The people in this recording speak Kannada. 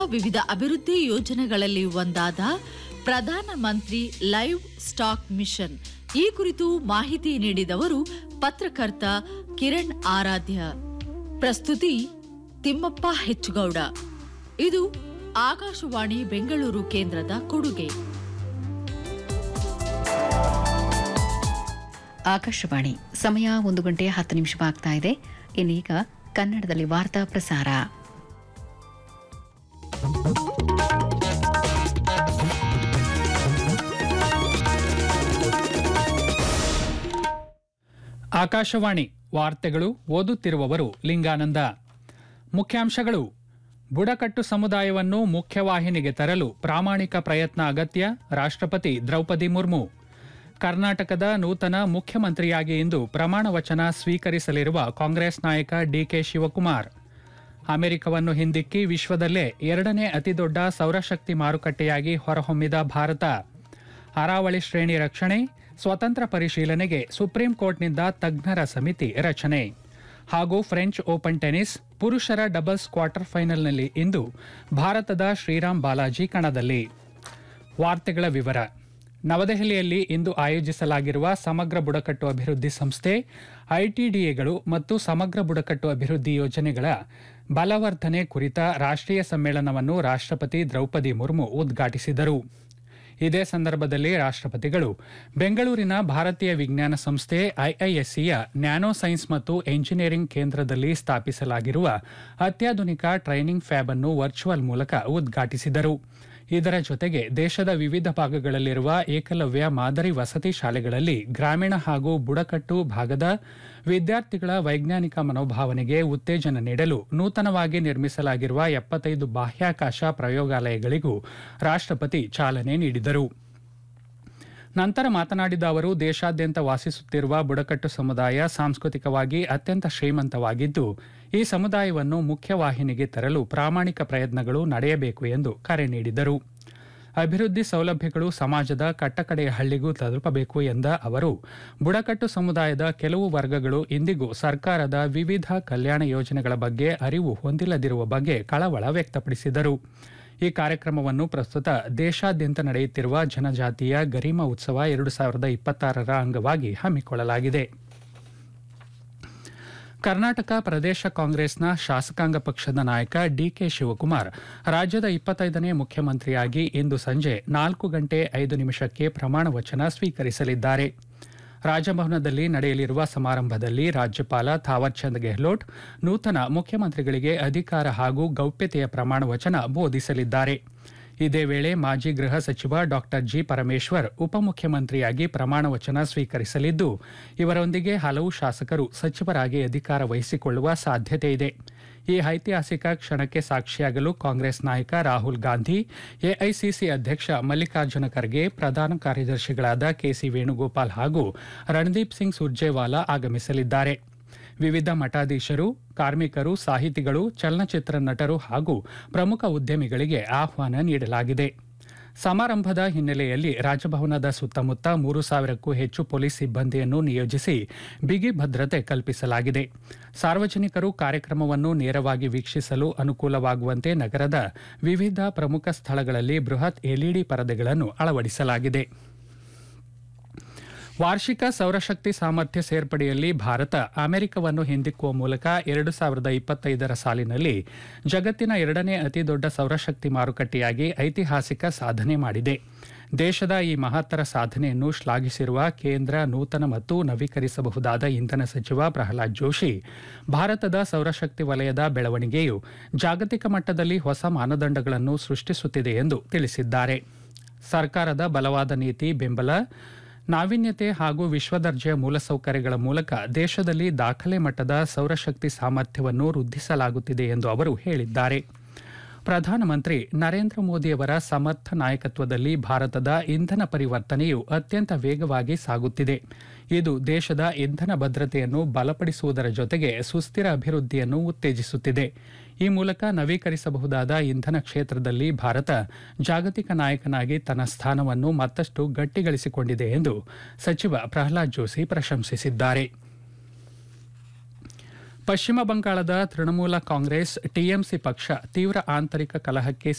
ವಿವಿಧ ಅಭಿವೃದ್ಧಿ ಯೋಜನೆಗಳಲ್ಲಿ ಒಂದಾದ ಪ್ರಧಾನ ಮಂತ್ರಿ ಲೈವ್ ಸ್ಟಾಕ್ ಮಿಷನ್ ಈ ಕುರಿತು ಮಾಹಿತಿ ನೀಡಿದವರು ಪತ್ರಕರ್ತ ಕಿರಣ್ ಆರಾಧ್ಯ ಪ್ರಸ್ತುತಿ ತಿಮ್ಮಪ್ಪ ಹೆಚ್ಚುಗೌಡ ಇದು ಆಕಾಶವಾಣಿ ಬೆಂಗಳೂರು ಕೇಂದ್ರದ ಕೊಡುಗೆ ಆಕಾಶವಾಣಿ ಸಮಯ ಒಂದು ಗಂಟೆ ಹತ್ತು ನಿಮಿಷವಾಗ್ತಾ ಇದೆ ಇನ್ನೀಗ ಕನ್ನಡದಲ್ಲಿ ವಾರ್ತಾ ಪ್ರಸಾರ ಆಕಾಶವಾಣಿ ವಾರ್ತೆಗಳು ಓದುತ್ತಿರುವವರು ಲಿಂಗಾನಂದ ಮುಖ್ಯಾಂಶಗಳು ಬುಡಕಟ್ಟು ಸಮುದಾಯವನ್ನು ಮುಖ್ಯವಾಹಿನಿಗೆ ತರಲು ಪ್ರಾಮಾಣಿಕ ಪ್ರಯತ್ನ ಅಗತ್ಯ ರಾಷ್ಟ್ರಪತಿ ದ್ರೌಪದಿ ಮುರ್ಮು ಕರ್ನಾಟಕದ ನೂತನ ಮುಖ್ಯಮಂತ್ರಿಯಾಗಿ ಇಂದು ಪ್ರಮಾಣ ವಚನ ಸ್ವೀಕರಿಸಲಿರುವ ಕಾಂಗ್ರೆಸ್ ನಾಯಕ ಡಿಕೆ ಶಿವಕುಮಾರ್ ಅಮೆರಿಕವನ್ನು ಹಿಂದಿಕ್ಕಿ ವಿಶ್ವದಲ್ಲೇ ಎರಡನೇ ಅತಿದೊಡ್ಡ ಸೌರಶಕ್ತಿ ಮಾರುಕಟ್ಟೆಯಾಗಿ ಹೊರಹೊಮ್ಮಿದ ಭಾರತ ಅರಾವಳಿ ಶ್ರೇಣಿ ರಕ್ಷಣೆ ಸ್ವತಂತ್ರ ಪರಿಶೀಲನೆಗೆ ಸುಪ್ರೀಂ ಕೋರ್ಟ್ನಿಂದ ತಜ್ಞರ ಸಮಿತಿ ರಚನೆ ಹಾಗೂ ಫ್ರೆಂಚ್ ಓಪನ್ ಟೆನಿಸ್ ಪುರುಷರ ಡಬಲ್ಸ್ ಕ್ವಾರ್ಟರ್ ಫೈನಲ್ನಲ್ಲಿ ಇಂದು ಭಾರತದ ಶ್ರೀರಾಮ್ ಬಾಲಾಜಿ ಕಣದಲ್ಲಿ ವಾರ್ತೆಗಳ ವಿವರ ನವದೆಹಲಿಯಲ್ಲಿ ಇಂದು ಆಯೋಜಿಸಲಾಗಿರುವ ಸಮಗ್ರ ಬುಡಕಟ್ಟು ಅಭಿವೃದ್ಧಿ ಸಂಸ್ಥೆ ಐಟಿಡಿಎಗಳು ಮತ್ತು ಸಮಗ್ರ ಬುಡಕಟ್ಟು ಅಭಿವೃದ್ಧಿ ಯೋಜನೆಗಳ ಬಲವರ್ಧನೆ ಕುರಿತ ರಾಷ್ಟ್ರೀಯ ಸಮ್ಮೇಳನವನ್ನು ರಾಷ್ಟ್ರಪತಿ ದ್ರೌಪದಿ ಮುರ್ಮು ಉದ್ಘಾಟಿಸಿದರು ಇದೇ ಸಂದರ್ಭದಲ್ಲಿ ರಾಷ್ಟ್ರಪತಿಗಳು ಬೆಂಗಳೂರಿನ ಭಾರತೀಯ ವಿಜ್ಞಾನ ಸಂಸ್ಥೆ ಐಐಎಸ್ಸಿಯ ನ್ಯಾನೋ ಸೈನ್ಸ್ ಮತ್ತು ಎಂಜಿನಿಯರಿಂಗ್ ಕೇಂದ್ರದಲ್ಲಿ ಸ್ಥಾಪಿಸಲಾಗಿರುವ ಅತ್ಯಾಧುನಿಕ ಟ್ರೈನಿಂಗ್ ಫ್ಯಾಬ್ ಅನ್ನು ವರ್ಚುವಲ್ ಮೂಲಕ ಉದ್ಘಾಟಿಸಿದರು ಇದರ ಜೊತೆಗೆ ದೇಶದ ವಿವಿಧ ಭಾಗಗಳಲ್ಲಿರುವ ಏಕಲವ್ಯ ಮಾದರಿ ವಸತಿ ಶಾಲೆಗಳಲ್ಲಿ ಗ್ರಾಮೀಣ ಹಾಗೂ ಬುಡಕಟ್ಟು ಭಾಗದ ವಿದ್ಯಾರ್ಥಿಗಳ ವೈಜ್ಞಾನಿಕ ಮನೋಭಾವನೆಗೆ ಉತ್ತೇಜನ ನೀಡಲು ನೂತನವಾಗಿ ನಿರ್ಮಿಸಲಾಗಿರುವ ಎಪ್ಪತ್ತೈದು ಬಾಹ್ಯಾಕಾಶ ಪ್ರಯೋಗಾಲಯಗಳಿಗೂ ರಾಷ್ಟ್ರಪತಿ ಚಾಲನೆ ನೀಡಿದರು ನಂತರ ಮಾತನಾಡಿದ ಅವರು ದೇಶಾದ್ಯಂತ ವಾಸಿಸುತ್ತಿರುವ ಬುಡಕಟ್ಟು ಸಮುದಾಯ ಸಾಂಸ್ಕೃತಿಕವಾಗಿ ಅತ್ಯಂತ ಶ್ರೀಮಂತವಾಗಿದ್ದು ಈ ಸಮುದಾಯವನ್ನು ಮುಖ್ಯವಾಹಿನಿಗೆ ತರಲು ಪ್ರಾಮಾಣಿಕ ಪ್ರಯತ್ನಗಳು ನಡೆಯಬೇಕು ಎಂದು ಕರೆ ನೀಡಿದರು ಅಭಿವೃದ್ಧಿ ಸೌಲಭ್ಯಗಳು ಸಮಾಜದ ಕಟ್ಟಕಡೆಯ ಹಳ್ಳಿಗೂ ತಲುಪಬೇಕು ಎಂದ ಅವರು ಬುಡಕಟ್ಟು ಸಮುದಾಯದ ಕೆಲವು ವರ್ಗಗಳು ಇಂದಿಗೂ ಸರ್ಕಾರದ ವಿವಿಧ ಕಲ್ಯಾಣ ಯೋಜನೆಗಳ ಬಗ್ಗೆ ಅರಿವು ಹೊಂದಿಲ್ಲದಿರುವ ಬಗ್ಗೆ ಕಳವಳ ವ್ಯಕ್ತಪಡಿಸಿದರು ಈ ಕಾರ್ಯಕ್ರಮವನ್ನು ಪ್ರಸ್ತುತ ದೇಶಾದ್ಯಂತ ನಡೆಯುತ್ತಿರುವ ಜನಜಾತಿಯ ಗರಿಮಾ ಉತ್ಸವ ಎರಡು ಸಾವಿರದ ಇಪ್ಪತ್ತಾರರ ಅಂಗವಾಗಿ ಹಮ್ಮಿಕೊಳ್ಳಲಾಗಿದೆ ಕರ್ನಾಟಕ ಪ್ರದೇಶ ಕಾಂಗ್ರೆಸ್ನ ಶಾಸಕಾಂಗ ಪಕ್ಷದ ನಾಯಕ ಡಿಕೆ ಶಿವಕುಮಾರ್ ರಾಜ್ಯದ ಇಪ್ಪತ್ತೈದನೇ ಮುಖ್ಯಮಂತ್ರಿಯಾಗಿ ಇಂದು ಸಂಜೆ ನಾಲ್ಕು ಗಂಟೆ ಐದು ನಿಮಿಷಕ್ಕೆ ಪ್ರಮಾಣ ವಚನ ಸ್ವೀಕರಿಸಲಿದ್ದಾರೆ ರಾಜಭವನದಲ್ಲಿ ನಡೆಯಲಿರುವ ಸಮಾರಂಭದಲ್ಲಿ ರಾಜ್ಯಪಾಲ ಥಾವರ್ಚಂದ್ ಗೆಹ್ಲೋಟ್ ನೂತನ ಮುಖ್ಯಮಂತ್ರಿಗಳಿಗೆ ಅಧಿಕಾರ ಹಾಗೂ ಗೌಪ್ಯತೆಯ ಪ್ರಮಾಣ ವಚನ ಬೋಧಿಸಲಿದ್ದಾರೆ ಇದೇ ವೇಳೆ ಮಾಜಿ ಗೃಹ ಸಚಿವ ಡಾಕ್ಟರ್ ಜಿ ಪರಮೇಶ್ವರ್ ಉಪಮುಖ್ಯಮಂತ್ರಿಯಾಗಿ ಪ್ರಮಾಣ ವಚನ ಸ್ವೀಕರಿಸಲಿದ್ದು ಇವರೊಂದಿಗೆ ಹಲವು ಶಾಸಕರು ಸಚಿವರಾಗಿ ಅಧಿಕಾರ ವಹಿಸಿಕೊಳ್ಳುವ ಸಾಧ್ಯತೆ ಇದೆ ಈ ಐತಿಹಾಸಿಕ ಕ್ಷಣಕ್ಕೆ ಸಾಕ್ಷಿಯಾಗಲು ಕಾಂಗ್ರೆಸ್ ನಾಯಕ ರಾಹುಲ್ ಗಾಂಧಿ ಎಐಸಿಸಿ ಅಧ್ಯಕ್ಷ ಮಲ್ಲಿಕಾರ್ಜುನ ಖರ್ಗೆ ಪ್ರಧಾನ ಕಾರ್ಯದರ್ಶಿಗಳಾದ ಕೆಸಿ ವೇಣುಗೋಪಾಲ್ ಹಾಗೂ ರಣದೀಪ್ ಸಿಂಗ್ ಸುರ್ಜೇವಾಲಾ ಆಗಮಿಸಲಿದ್ದಾರೆ ವಿವಿಧ ಮಠಾಧೀಶರು ಕಾರ್ಮಿಕರು ಸಾಹಿತಿಗಳು ಚಲನಚಿತ್ರ ನಟರು ಹಾಗೂ ಪ್ರಮುಖ ಉದ್ಯಮಿಗಳಿಗೆ ಆಹ್ವಾನ ನೀಡಲಾಗಿದೆ ಸಮಾರಂಭದ ಹಿನ್ನೆಲೆಯಲ್ಲಿ ರಾಜಭವನದ ಸುತ್ತಮುತ್ತ ಮೂರು ಸಾವಿರಕ್ಕೂ ಹೆಚ್ಚು ಪೊಲೀಸ್ ಸಿಬ್ಬಂದಿಯನ್ನು ನಿಯೋಜಿಸಿ ಬಿಗಿ ಭದ್ರತೆ ಕಲ್ಪಿಸಲಾಗಿದೆ ಸಾರ್ವಜನಿಕರು ಕಾರ್ಯಕ್ರಮವನ್ನು ನೇರವಾಗಿ ವೀಕ್ಷಿಸಲು ಅನುಕೂಲವಾಗುವಂತೆ ನಗರದ ವಿವಿಧ ಪ್ರಮುಖ ಸ್ಥಳಗಳಲ್ಲಿ ಬೃಹತ್ ಎಲ್ಇಡಿ ಪರದೆಗಳನ್ನು ಅಳವಡಿಸಲಾಗಿದೆ ವಾರ್ಷಿಕ ಸೌರಶಕ್ತಿ ಸಾಮರ್ಥ್ಯ ಸೇರ್ಪಡೆಯಲ್ಲಿ ಭಾರತ ಅಮೆರಿಕವನ್ನು ಹಿಂದಿಕ್ಕುವ ಮೂಲಕ ಎರಡು ಸಾವಿರದ ಇಪ್ಪತ್ತೈದರ ಸಾಲಿನಲ್ಲಿ ಜಗತ್ತಿನ ಎರಡನೇ ಅತಿದೊಡ್ಡ ಸೌರಶಕ್ತಿ ಮಾರುಕಟ್ಟೆಯಾಗಿ ಐತಿಹಾಸಿಕ ಸಾಧನೆ ಮಾಡಿದೆ ದೇಶದ ಈ ಮಹತ್ತರ ಸಾಧನೆಯನ್ನು ಶ್ಲಾಘಿಸಿರುವ ಕೇಂದ್ರ ನೂತನ ಮತ್ತು ನವೀಕರಿಸಬಹುದಾದ ಇಂಧನ ಸಚಿವ ಪ್ರಹ್ಲಾದ್ ಜೋಶಿ ಭಾರತದ ಸೌರಶಕ್ತಿ ವಲಯದ ಬೆಳವಣಿಗೆಯು ಜಾಗತಿಕ ಮಟ್ಟದಲ್ಲಿ ಹೊಸ ಮಾನದಂಡಗಳನ್ನು ಸೃಷ್ಟಿಸುತ್ತಿದೆ ಎಂದು ತಿಳಿಸಿದ್ದಾರೆ ಸರ್ಕಾರದ ಬಲವಾದ ನೀತಿ ಬೆಂಬಲ ನಾವೀನ್ಯತೆ ಹಾಗೂ ವಿಶ್ವದರ್ಜೆಯ ಮೂಲಸೌಕರ್ಯಗಳ ಮೂಲಕ ದೇಶದಲ್ಲಿ ದಾಖಲೆ ಮಟ್ಟದ ಸೌರಶಕ್ತಿ ಸಾಮರ್ಥ್ಯವನ್ನು ವೃದ್ಧಿಸಲಾಗುತ್ತಿದೆ ಎಂದು ಅವರು ಹೇಳಿದ್ದಾರೆ ಪ್ರಧಾನಮಂತ್ರಿ ನರೇಂದ್ರ ಮೋದಿಯವರ ಸಮರ್ಥ ನಾಯಕತ್ವದಲ್ಲಿ ಭಾರತದ ಇಂಧನ ಪರಿವರ್ತನೆಯು ಅತ್ಯಂತ ವೇಗವಾಗಿ ಸಾಗುತ್ತಿದೆ ಇದು ದೇಶದ ಇಂಧನ ಭದ್ರತೆಯನ್ನು ಬಲಪಡಿಸುವುದರ ಜೊತೆಗೆ ಸುಸ್ಥಿರ ಅಭಿವೃದ್ಧಿಯನ್ನು ಉತ್ತೇಜಿಸುತ್ತಿದೆ ಈ ಮೂಲಕ ನವೀಕರಿಸಬಹುದಾದ ಇಂಧನ ಕ್ಷೇತ್ರದಲ್ಲಿ ಭಾರತ ಜಾಗತಿಕ ನಾಯಕನಾಗಿ ತನ್ನ ಸ್ಥಾನವನ್ನು ಮತ್ತಷ್ಟು ಗಟ್ಟಿಗಳಿಸಿಕೊಂಡಿದೆ ಎಂದು ಸಚಿವ ಪ್ರಹ್ಲಾದ್ ಜೋಶಿ ಪ್ರಶಂಸಿಸಿದ್ದಾರೆ ಪಶ್ಚಿಮ ಬಂಗಾಳದ ತೃಣಮೂಲ ಕಾಂಗ್ರೆಸ್ ಟಿಎಂಸಿ ಪಕ್ಷ ತೀವ್ರ ಆಂತರಿಕ ಕಲಹಕ್ಕೆ